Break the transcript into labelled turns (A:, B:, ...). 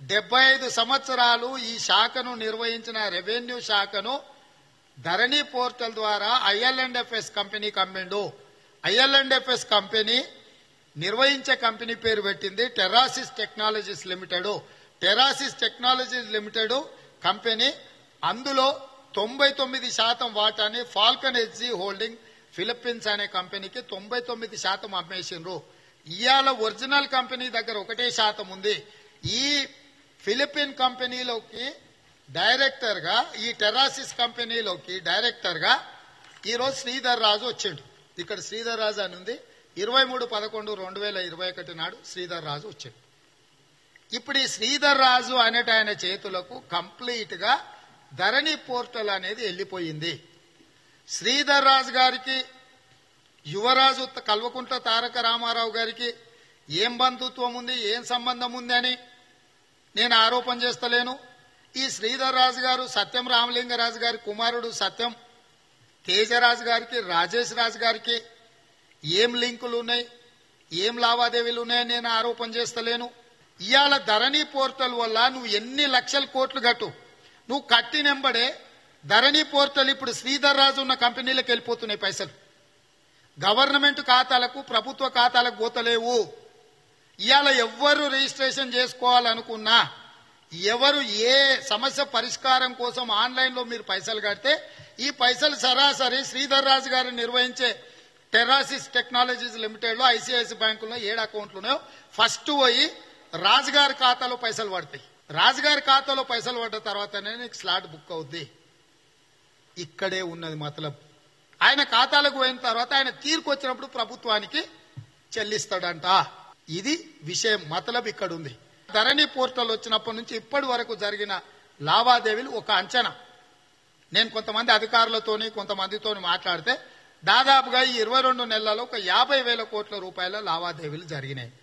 A: డెబ్బై ఐదు సంవత్సరాలు ఈ శాఖను నిర్వహించిన రెవెన్యూ శాఖను ధరణి పోర్టల్ ద్వారా ఐఎల్ఎండ్ఎఫ్ఎస్ కంపెనీకి అమ్మిండు ఐఎల్ఎండ్ఎఫ్ఎస్ కంపెనీ నిర్వహించే కంపెనీ పేరు పెట్టింది Terasis Technologies Limited Terasis Technologies Limited company అందులో తొంభై తొమ్మిది శాతం వాటాని ఫాల్కన్ హెచ్జీ హోల్డింగ్ ఫిలిప్పీన్స్ అనే కంపెనీకి తొంభై తొమ్మిది శాతం అమ్మేసిండ్రు ఇవాళ ఒరిజినల్ కంపెనీ దగ్గర ఒకటే శాతం ఉంది ఈ ఫిలిప్పీన్ కంపెనీలోకి డైరెక్టర్ గా ఈ టెరాసిస్ కంపెనీలోకి డైరెక్టర్ గా ఈరోజు శ్రీధర్ రాజు వచ్చిండు ఇక్కడ శ్రీధర్ రాజు అని ఉంది ఇరవై మూడు పదకొండు రెండు వేల ఇరవై ఒకటి నాడు శ్రీధర్ రాజు వచ్చిండు ఇప్పుడు ఈ శ్రీధర్ రాజు అనేట ఆయన చేతులకు కంప్లీట్ గా ధరణి పోర్టల్ అనేది వెళ్ళిపోయింది శ్రీధర్ రాజు గారికి యువరాజు త- కల్వకుంట్ల తారక రామారావు గారికి ఏం బంధుత్వం ఉంది ఏం సంబంధం ఉంది అని నేను ఆరోపణ చేస్తలేను ఈ శ్రీధర్ రాజు గారు సత్యం రామలింగరాజు గారి కుమారుడు సత్యం తేజరాజు గారికి రాజేష్ రాజు గారికి ఏం లింకులు ఉన్నాయి ఏం లావాదేవీలు ఉన్నాయని నేను ఆరోపణ చేస్తలేను ఇవాళ ధరణి పోర్టల్ వల్ల నువ్వు ఎన్ని లక్షల కోట్లు కట్టు నువ్వు కట్టినెంబడే ధరణి పోర్టల్ ఇప్పుడు శ్రీధర్ రాజు ఉన్న కంపెనీలకు వెళ్ళిపోతున్నాయి పైసలు గవర్నమెంట్ ఖాతాలకు ప్రభుత్వ ఖాతాలకు పోతలేవు ఇవాళ ఎవ్వరు రిజిస్ట్రేషన్ చేసుకోవాలనుకున్నా ఎవరు ఏ సమస్య పరిష్కారం కోసం ఆన్లైన్ లో మీరు పైసలు కడితే ఈ పైసలు సరాసరి శ్రీధర్ రాజు గారు నిర్వహించే టెరాసిస్ టెక్నాలజీస్ లిమిటెడ్ లో ఐసిఐసి బ్యాంకులో ఏడు అకౌంట్లు ఉన్నాయో ఫస్ట్ పోయి రాజుగారి ఖాతాలో పైసలు పడతాయి రాజుగారి ఖాతాలో పైసలు పడ్డ తర్వాతనే నీకు స్లాట్ బుక్ అవుద్ది ఇక్కడే ఉన్నది మతలబ్ ఆయన ఖాతాలకు పోయిన తర్వాత ఆయన తీరుకొచ్చినప్పుడు ప్రభుత్వానికి చెల్లిస్తాడంట ఇది విషయం మతలబ్ ఇక్కడ ఉంది ధరణి పోర్టల్ వచ్చినప్పటి నుంచి ఇప్పటి వరకు జరిగిన లావాదేవీలు ఒక అంచనా నేను కొంతమంది అధికారులతోని కొంతమందితోని మాట్లాడితే దాదాపుగా ఈ ఇరవై రెండు నెలలలో ఒక యాభై వేల కోట్ల రూపాయల లావాదేవీలు జరిగినాయి